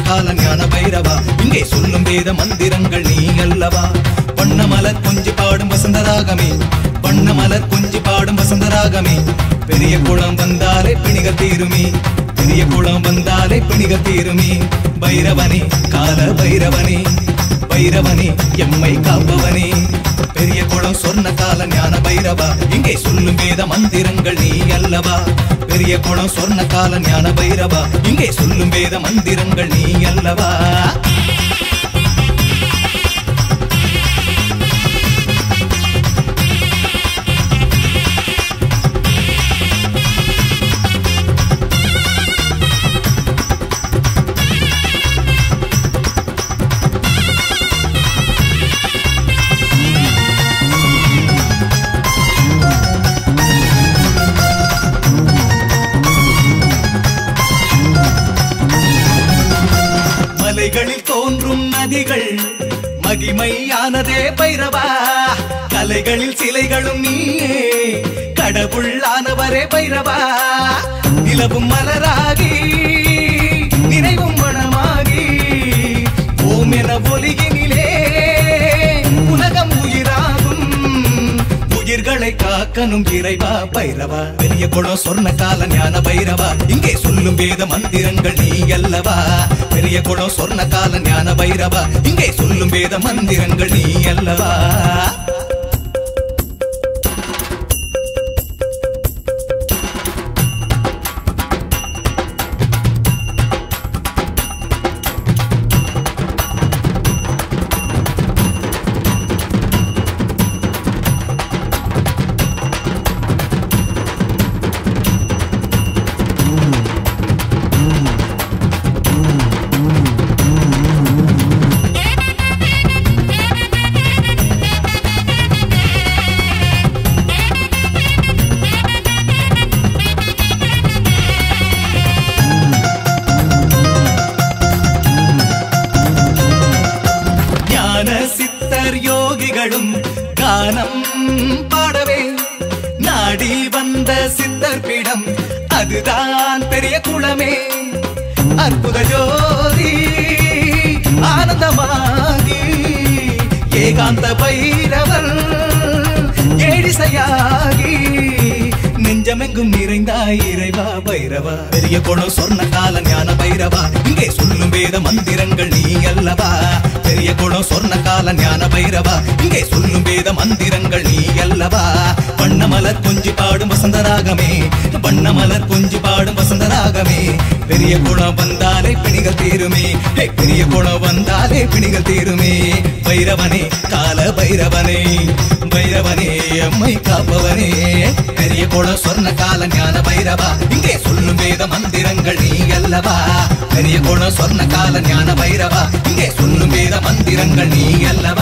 கால ஞான பைரவா இங்கே சொல்லும் வேத மந்திரங்கள் நீ அல்லவா வண்ணமலர் கொஞ்சி பாடும் வசந்தராகமே வண்ணமலர் கொஞ்சி பாடும் வசந்தராகமே பெரிய குளம் வந்தாலே பிணிக தீருமே பெரிய குளம் வந்தாலே பிணிக தீருமே பைரவனே கால பைரவனே பைரவனே எம்மை காப்பவனே பெரிய குளம் சொர்ண கால ஞான பைரவா இங்கே சொல்லும் வேத மந்திரங்கள் நீ அல்லவா பெரிய குளம் சொர்ண கால ஞான பைரவா இங்கே சொல்லும் வேத மந்திரங்கள் நீ அல்லவா மலைகளில் தோன்றும் நதிகள் மகிமையானதே பைரவா கலைகளில் சிலைகளும் நீயே கடவுளானவரே பைரவா நிலவும் மலராகி நினைவும் மனமாகி ஓம் என ஒலியினிலே உலகம் உயிராகும் உயிர்களை காக்கணும் இறைவா பைரவா பெரிய குளம் சொர்ண கால ஞான பைரவா இங்கே சொல்லும் வேத மந்திரங்கள் நீ அல்லவா பெரிய குளம் சொர்ண கால ஞான பைரவா இங்கே சொல்லும் வேத மந்திரங்கள் நீ அல்லவா ஞான சித்தர் யோகிகளும் கானம் பாடவே நாடி வந்த சித்தர் பீடம் அதுதான் பெரிய குளமே அற்புத ஜோதி ஆனந்தமாகி ஏகாந்த பைரவர் ஏழிசையாகி நெஞ்சமெங்கும் நிறைந்தாய் இறைவா பைரவா பெரிய குணம் சொர்ண கால ஞான பைரவா இங்கே சொல்லும் வேத மந்திரங்கள் நீ அல்லவா பெரிய குணம் சொர்ண கால ஞான பைரவா இங்கே சொல்லும் வேத மந்திரங்கள் நீ அல்லவா வண்ணமலர் கொஞ்சி பாடும் வசந்தராகமே வண்ணமலர் கொஞ்சி பாடும் வசந்தராகமே பெரிய குணம் வந்தாலே பிணிகள் தீருமே ஹே, பெரிய குணம் வந்தாலே பிணிகள் தீருமே பைரவனே கால பைரவனே பைரவனே அம்மை காப்பவனே பெரிய குளம் சொர்ண கால ஞான பைரவா இங்கே சொல்லும் வேத மந்திரங்கள் நீ அல்லவா பெரிய குளம் சொர்ண கால ஞான பைரவா இங்கே சொல்லும் வேத மந்திரங்கள் நீ அல்லவா